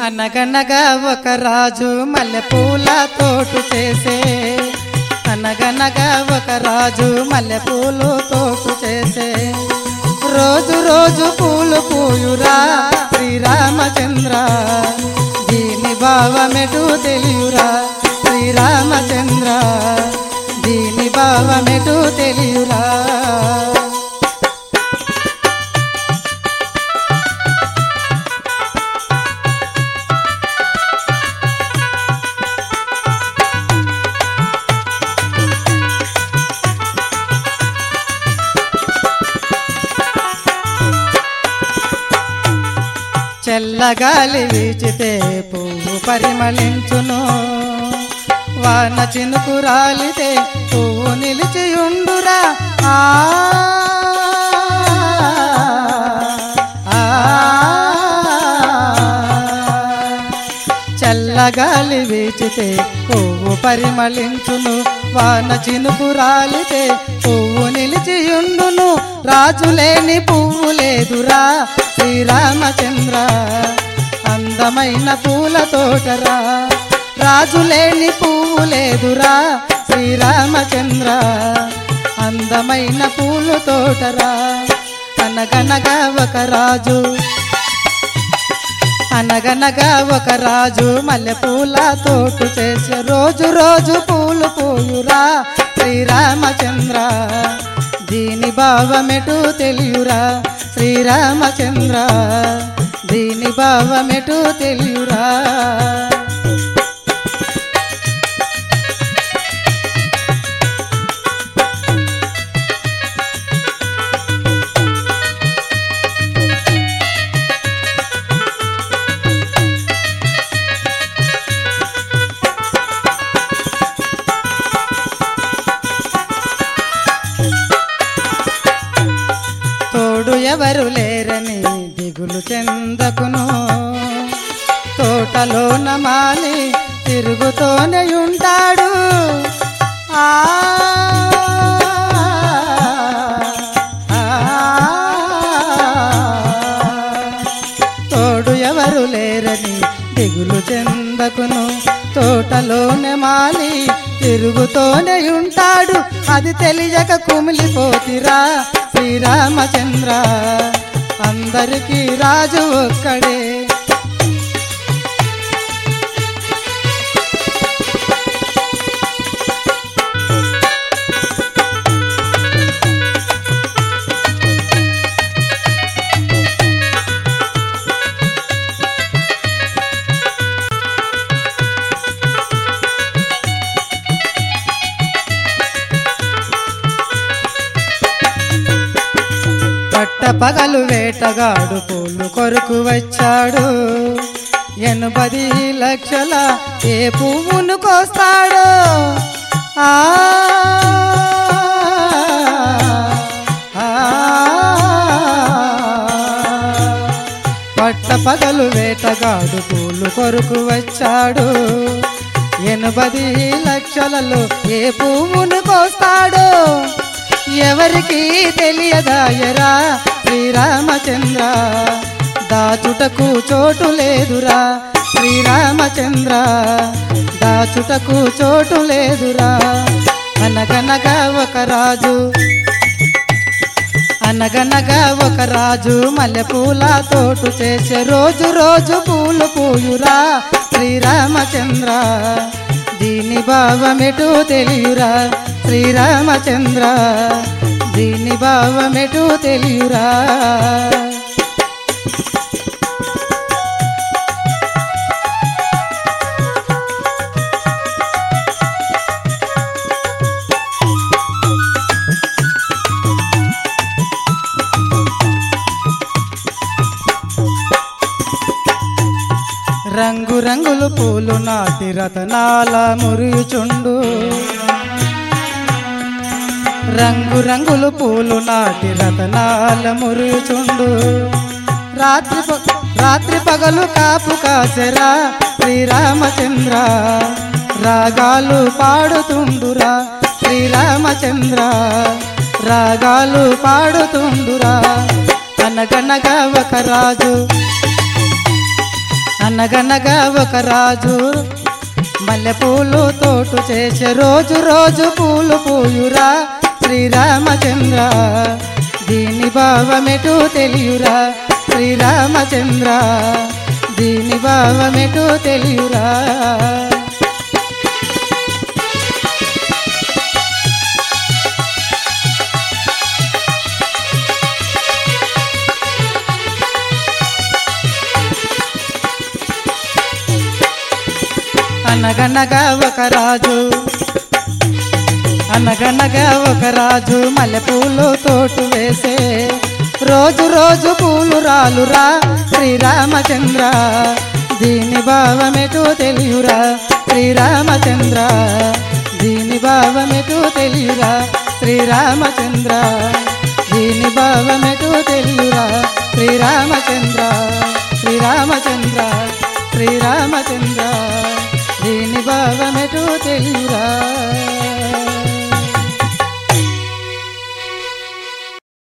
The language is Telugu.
అనగనగా ఒక రాజు మల్లెపూల తోటు చేసే అనగనగా ఒక రాజు మల్లెపూలు తోటు చేసే రోజు రోజు పూలు పూయురా శ్రీరామచంద్ర దీని భావమెటు తెలియురా శ్రీరామచంద్ర దీని భావమెటు తెలియురా చల్లగాలి వీచితే పువ్వు పరిమళించును వాన చినుకు రాలితే పువ్వు నిలిచియుండురా ఆ ఆ. చల్లగాలి వీచితే పువ్వు పరిమళించును వాన చినుకు రాలితే పువ్వు నిలిచియుండును రాజు లేని పువ్వు లేదురా శ్రీరామచంద్ర అందమైన పూల తోటరా రాజు లేని పువ్వు లేదురా శ్రీరామచంద్ర అందమైన పూల తోటరా అనగనగా ఒక రాజు అనగనగా ఒక రాజు మల్లెపూల తోటు చేసే రోజు రోజు పూలు పూయురా శ్రీరామచంద్ర దీని భావమెటు తెలియురా శ్రీరామచంద్ర దీని భావమెటు తెలియురా తోడు ఎవరు లేరని దిగులు చెందకును తోటలోన మాలి తిరుగుతూనే ఉంటాడు ఆ ఆ. తోడు ఎవరు లేరని దిగులు చెందకును తోటలోనే మాలి తిరుగుతూనే ఉంటాడు అది తెలియక కుమిలిపోతిరా శ్రీరామచంద్ర అందరికీ రాజు ఒక్కడే పట్ట పగలు వేటగాడు పూలు కొరకు వచ్చాడు ఎనభది లక్షల ఏ పువ్వును కోస్తాడు ఆ ఆ. పట్ట పగలు వేటగాడు పూలు కొరకు వచ్చాడు ఎనభది లక్షలలో ఏ పువ్వును కోస్తాడు ఎవరికి తెలియదాయరా శ్రీరామచంద్ర దాచుటకు చోటు లేదురా శ్రీరామచంద్ర దాచుటకు చోటు లేదురా అనగనగా ఒక రాజు అనగనగా ఒక రాజు మల్లెపూల తోటు చేసే రోజు రోజు పూలు పూయురా శ్రీరామచంద్ర దీని భావమెటు తెలియురా శ్రీరామచంద్ర దీని భావమెటు తెలియురా రంగు రంగులు పూలు నాటి రతనాల మురియుచుండు రంగు రంగులు పూలు నాటి రతనాల మురియుచుండు రాత్రి ప- రాత్రి పగలు కాపు కాసెరా శ్రీరామచంద్ర రాగాలు పాడుతుండురా శ్రీరామచంద్ర రాగాలు పాడుతుండురా అనగనగా ఒక రాజు అనగనగా ఒక రాజు మల్లెపూలు తోటు చేసే రోజు రోజు పూలు పూయురా శ్రీరామచంద్ర దీని భావమెటు తెలియురా శ్రీరామచంద్ర దీని భావమెటు తెలియురా అనగనగా ఒక రాజు అనగనగా ఒక రాజు మల్లెపూలు తోటు వేసే రోజు రోజు పూలు రాలురా శ్రీరామచంద్ర దీని భావమెటు తెలియురా శ్రీరామచంద్ర దీని భావమెటు తెలియురా శ్రీరామచంద్ర దీని భావమెటు తెలియురా శ్రీరామచంద్ర శ్రీరామచంద్ర శ్రీరామచంద్ర దీని భావమెటు తెలియురా